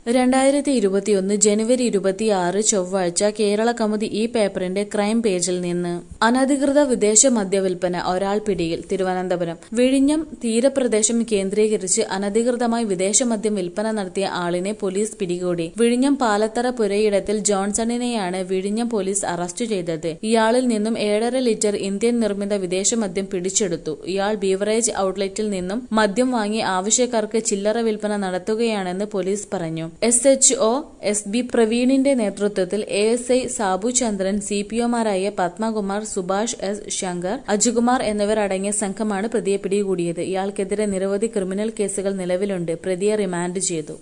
രണ്ടായിരത്തി ഇരുപത്തിയൊന്ന് ജനുവരി ഇരുപത്തിയാറ് ചൊവ്വാഴ്ച കേരള കൗമുദി ഈ പേപ്പറിന്റെ ക്രൈം പേജിൽ നിന്ന് അനധികൃത വിദേശ മദ്യവിൽപ്പന ഒരാൾ പിടിയിൽ തിരുവനന്തപുരം വിഴിഞ്ഞം തീരപ്രദേശം കേന്ദ്രീകരിച്ച് അനധികൃതമായി വിദേശ മദ്യം വിൽപ്പന നടത്തിയ ആളിനെ പോലീസ് പിടികൂടി വിഴിഞ്ഞം പാലത്തറ പുരയിടത്തിൽ ജോൺസണിനെയാണ് വിഴിഞ്ഞം പോലീസ് അറസ്റ്റ് ചെയ്തത് ഇയാളിൽ നിന്നും ഏഴര ലിറ്റർ ഇന്ത്യൻ നിർമ്മിത വിദേശ മദ്യം പിടിച്ചെടുത്തു ഇയാൾ ബീവറേജ് ഔട്ട്ലെറ്റിൽ നിന്നും മദ്യം വാങ്ങി ആവശ്യക്കാർക്ക് ചില്ലറ വിൽപ്പന നടത്തുകയാണെന്ന് പോലീസ് പറഞ്ഞു S H O S B പ്രവീണിന്റെ നേതൃത്വത്തിൽ A S I Sabu Chandran C P ഒമാരായ പത്മകുമാർ സുഭാഷ് എസ് ശങ്കർ അജുകുമാർ എന്നിവർ അടങ്ങിയ സംഘമാണ് പ്രതിയെ പിടികൂടിയത് ഇയാൾക്കെതിരെ നിരവധി ക്രിമിനൽ കേസുകൾ നിലവിലുണ്ട് പ്രതിയെ റിമാൻഡ് ചെയ്തു